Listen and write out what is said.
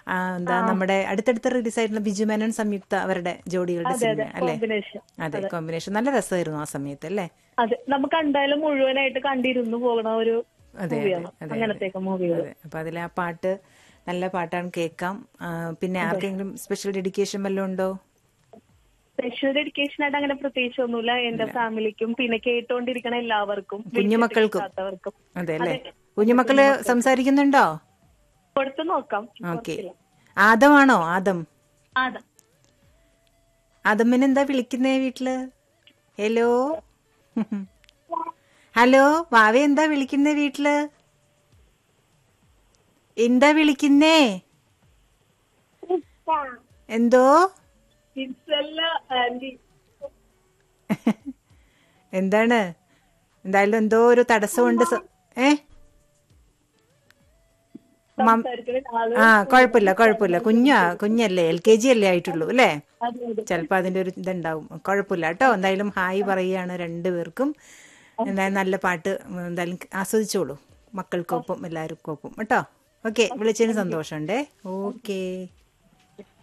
ആ, എന്താ നമ്മുടെ അടുത്തടുത്ത് റിലീസ് ആയിട്ടുള്ള ബിജു മേനോൻ സംയുക്ത അവരുടെ ജോഡികളുടെ സിനിമ അല്ലേ കോമ്പിനേഷൻ അതെ കോമ്പിനേഷൻ നല്ല രസമായിരുന്നു ആ സമയത്ത് അല്ലേ അതെ നമുക്ക് എന്തായാലും മുഴുവനായിട്ട് കണ്ടിരുന്നു പോകണ ഒരു അതെ മൂവിയാണ് അതെ അങ്ങനത്തെയൊക്കെ മൂവികൾ അതെ അപ്പൊ അതിലെ ആ പാട്ട് നല്ല പാട്ടാണ് കേൾക്കാം ആ, പിന്നെ ആർക്കെങ്കിലും സ്പെഷ്യൽ ഡെഡിക്കേഷൻ വല്ലതും ഉണ്ടോ സ്പെഷ്യൽ ഡെഡിക്കേഷൻ ആയിട്ട് അങ്ങനെ പ്രത്യേകിച്ച് ഒന്നുമില്ല എന്റെ ഫാമിലിക്കും പിന്നെ കേട്ടോണ്ടിരിക്കണ എല്ലാവർക്കും കുഞ്ഞുമക്കൾക്കും വീട്ടിലില്ലാത്തവർക്കും അതെ അല്ലേ കുഞ്ഞുമക്കള് സംസാരിക്കുന്നുണ്ടോ കൊടുത്തു നോക്കാം ഓക്കെ ആദമാണോ ആദം അതെ ആദമ്മിനെന്താ വിളിക്കുന്നേ വീട്ടില് ഹലോ ഹലോ വാവ എന്താ വിളിക്കുന്നേ വീട്ടില് എന്താ വിളിക്കുന്നേ എന്തോ കിഡ്സല്ല ആന്റി എന്താണ് എന്തായാലും എന്തോ ഒരു തടസ്സമുണ്ട് സ- ഏ മം- സംസാരിക്കണ ആള് ആ കുഴപ്പമില്ല കുഴപ്പമില്ല കുഞ്ഞാ കുഞ്ഞല്ലേ എൽ കെ ജി അല്ലേ ആയിട്ടുള്ളൂ അല്ലേ അതെ അതെ ചിലപ്പോൾ അതിന്റെ ഒരു ഇതുണ്ടാവും കുഴപ്പമില്ല കേട്ടോ എന്തായാലും ഹായ് പറയുകയാണ് രണ്ടുപേർക്കും എന്തായാലും നല്ല പാട്ട് എന്തായാലും ആസ്വദിച്ചോളൂ മക്കൾക്കൊപ്പം എല്ലാവർക്കും ഒപ്പം കേട്ടോ ഓക്കെ വിളിച്ചതിന് സന്തോഷമുണ്ടേ ഓക്കേ